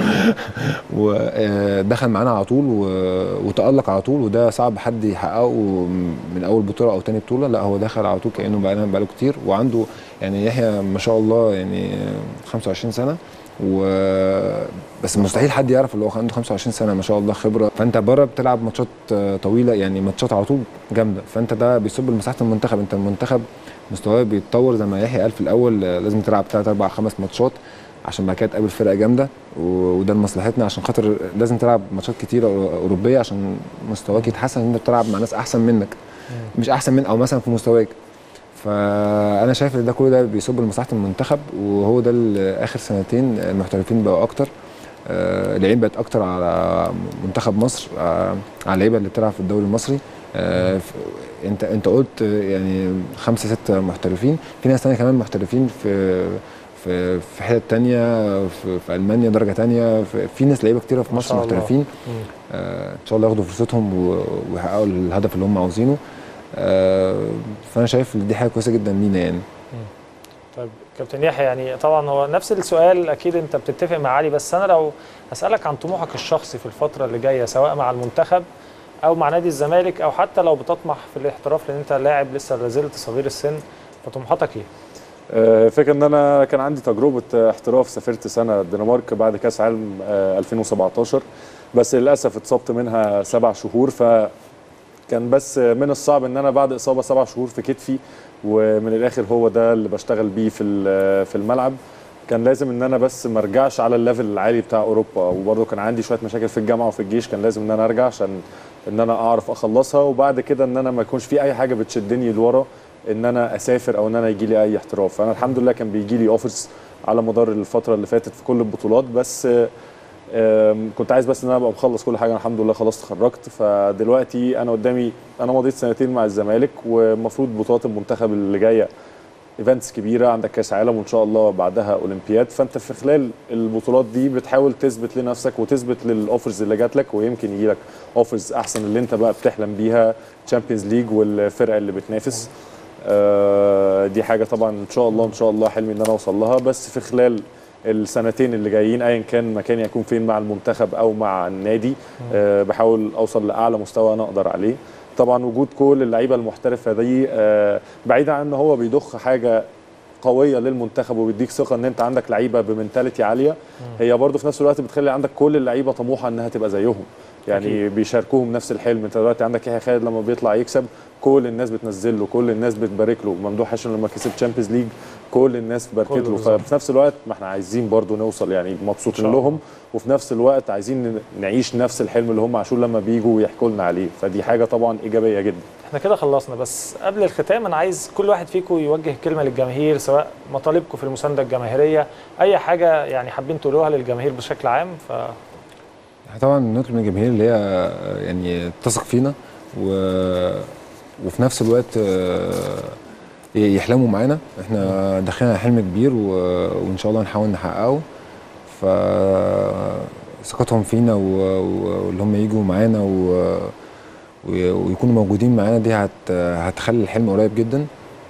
S3: ودخل معانا على طول و- وتألق على طول وده صعب حد يحققه من اول بطوله او تاني بطوله لا هو دخل على طول كانه بقى بقاله كتير وعنده يعني يحيى ما شاء الله يعني 25 سنه و بس مستحيل حد يعرف اللي هو عنده 25 سنه ما شاء الله خبره فانت بره بتلعب ماتشات طويله يعني ماتشات على طول جامده فانت ده بيصب لمصلحه المنتخب انت المنتخب مستواه بيتطور زي ما يحيى قال في الاول لازم تلعب 3 4 5 ماتشات عشان بعد كده تقابل فرقه جامده و- وده لمصلحتنا عشان خاطر لازم تلعب ماتشات كتيره أو- اوروبيه عشان مستواك يتحسن ان انت بتلعب مع ناس احسن منك مش احسن من او مثلا في مستواك فانا شايف ان ده كل ده بيصب لمصلحه المنتخب وهو ده اللي اخر سنتين المحترفين بقوا اكتر آه، اللعيبه بقت اكتر على منتخب مصر آه، على اللعيبه اللي بتلعب في الدوري المصري آه، ف- انت انت قلت يعني خمسه سته محترفين في ناس تانية كمان محترفين في في في حتت تانية في, في المانيا درجه تانية في, في ناس لعيبه كتيره في
S1: ما
S3: مصر
S1: شاء الله.
S3: محترفين
S1: مم.
S3: آه، ان شاء الله ياخدوا فرصتهم و- ويحققوا الهدف اللي هم عاوزينه آه، فانا شايف إن دي حاجه كويسه جدا لينا يعني
S1: طيب كابتن يحيى يعني طبعا هو نفس السؤال اكيد انت بتتفق مع علي بس انا لو اسالك عن طموحك الشخصي في الفتره اللي جايه سواء مع المنتخب او مع نادي الزمالك او حتى لو بتطمح في الاحتراف لان انت لاعب لسه لازلت صغير السن فطموحاتك ايه؟
S2: آه، فكرة ان انا كان عندي تجربة آه، احتراف سافرت سنة الدنمارك بعد كاس عالم آه، 2017 بس للاسف اتصبت منها سبع شهور فكان بس من الصعب ان انا بعد اصابة سبع شهور في كتفي ومن الاخر هو ده اللي بشتغل بيه في ال- في الملعب كان لازم ان انا بس ما ارجعش على الليفل العالي بتاع اوروبا وبرضه كان عندي شويه مشاكل في الجامعه وفي الجيش كان لازم ان انا ارجع عشان ان انا اعرف اخلصها وبعد كده ان انا ما يكونش في اي حاجه بتشدني لورا ان انا اسافر او ان انا يجي لي اي احتراف فانا الحمد لله كان بيجي لي اوفرز على مدار الفتره اللي فاتت في كل البطولات بس آم، كنت عايز بس ان انا ابقى مخلص كل حاجه أنا الحمد لله خلاص اتخرجت فدلوقتي انا قدامي انا مضيت سنتين مع الزمالك والمفروض بطولات المنتخب اللي جايه ايفنتس كبيره عندك كاس عالم وان شاء الله بعدها اولمبياد فانت في خلال البطولات دي بتحاول تثبت لنفسك وتثبت للاوفرز اللي جات لك ويمكن يجي لك اوفرز احسن اللي انت بقى بتحلم بيها تشامبيونز ليج والفرقه اللي بتنافس آه، دي حاجه طبعا ان شاء الله ان شاء الله حلمي ان انا اوصل لها بس في خلال السنتين اللي جايين ايا كان مكاني يكون فين مع المنتخب او مع النادي آه، بحاول اوصل لاعلى مستوى انا اقدر عليه طبعا وجود كل اللعيبه المحترفه دي آه، بعيدا عن ان هو بيضخ حاجه قويه للمنتخب وبيديك ثقه ان انت عندك لعيبه بمنتاليتي عاليه هي برضه في نفس الوقت بتخلي عندك كل اللعيبه طموحه انها تبقى زيهم يعني
S1: أكيد.
S2: بيشاركوهم نفس الحلم انت دلوقتي عندك يحيى خالد لما بيطلع يكسب كل الناس بتنزل له كل الناس بتبارك له ممدوح هاشم لما كسب تشامبيونز ليج كل الناس باركت
S1: كله
S2: له
S1: بالظبط.
S2: ففي نفس الوقت ما احنا عايزين برضه نوصل يعني
S1: إن
S2: مبسوطين
S1: شاء الله.
S2: لهم وفي نفس الوقت عايزين نعيش نفس الحلم اللي هم عاشوه لما بيجوا ويحكوا لنا عليه فدي حاجه طبعا ايجابيه جدا
S1: احنا كده خلصنا بس قبل الختام انا عايز كل واحد فيكم يوجه كلمه للجماهير سواء مطالبكم في المسانده الجماهيريه اي حاجه يعني حابين تقولوها للجماهير بشكل عام ف
S3: احنا طبعا نطلب من الجماهير اللي هي يعني تثق فينا و... وفي نفس الوقت آه، يحلموا معانا احنا داخلين على حلم كبير و... وان شاء الله نحاول نحققه ف ثقتهم فينا و... و- واللي هم يجوا معانا و... و... ويكونوا موجودين معانا دي هت... هتخلي الحلم قريب جدا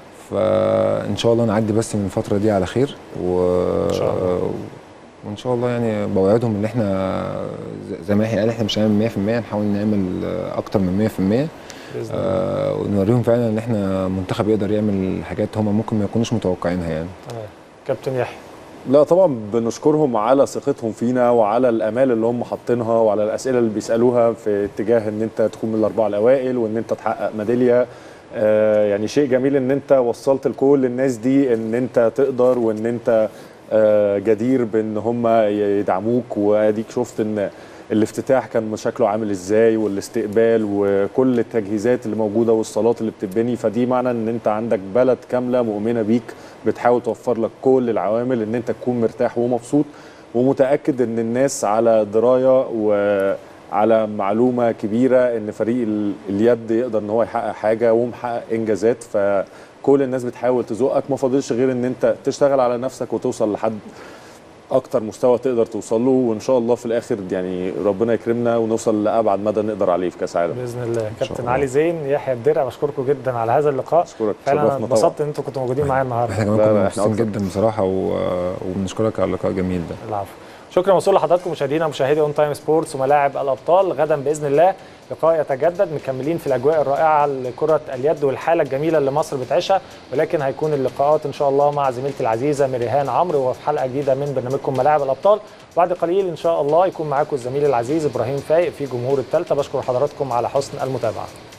S3: فان شاء الله نعدي بس من الفتره دي على خير و...
S1: إن شاء الله.
S3: وان شاء الله يعني بوعدهم ان احنا ز- زي ما يحيى قال احنا مش هنعمل 100% نحاول نعمل آه، اكتر من 100%
S1: باذن الله
S3: آه ونوريهم فعلا ان احنا منتخب يقدر يعمل حاجات هم ممكن ما يكونوش متوقعينها يعني
S1: تمام كابتن يحيى
S2: لا طبعا بنشكرهم على ثقتهم فينا وعلى الامال اللي هم حاطينها وعلى الاسئله اللي بيسالوها في اتجاه ان انت تكون من الاربعه الاوائل وان انت تحقق ميداليه آه يعني شيء جميل ان انت وصلت لكل الناس دي ان انت تقدر وان انت آه جدير بان هم يدعموك واديك شفت ان الافتتاح كان شكله عامل ازاي والاستقبال وكل التجهيزات اللي موجوده والصالات اللي بتتبني فدي معنى ان انت عندك بلد كامله مؤمنه بيك بتحاول توفر لك كل العوامل ان انت تكون مرتاح ومبسوط ومتاكد ان الناس على درايه وعلى معلومه كبيره ان فريق ال- اليد يقدر ان هو يحقق حاجه ومحقق انجازات فكل الناس بتحاول تزقك ما فاضلش غير ان انت تشتغل على نفسك وتوصل لحد اكتر مستوى تقدر توصل له وان شاء الله في الاخر يعني ربنا يكرمنا ونوصل لابعد مدى نقدر عليه في كاس عالم
S1: باذن الله
S3: شاء
S1: كابتن
S3: الله.
S1: علي زين يحيى الدرع بشكركم جدا على هذا اللقاء
S2: اشكرك
S1: فعلا أنا
S2: شرفنا طبعا
S1: اتبسطت ان انتم كنتوا موجودين معايا النهارده
S3: احنا كمان
S2: لا،
S3: كنا
S2: لا، إحنا
S3: مبسوطين
S2: أكتر.
S3: جدا بصراحه و... وبنشكرك على اللقاء الجميل ده
S1: العفو شكرا موصول لحضراتكم مشاهدينا مشاهدي اون تايم سبورتس وملاعب الابطال غدا باذن الله لقاء يتجدد مكملين في الاجواء الرائعه لكره اليد والحاله الجميله اللي مصر بتعيشها ولكن هيكون اللقاءات ان شاء الله مع زميلتي العزيزه مريهان عمرو وفي حلقه جديده من برنامجكم ملاعب الابطال بعد قليل ان شاء الله يكون معاكم الزميل العزيز ابراهيم فايق في جمهور الثالثه بشكر حضراتكم على حسن المتابعه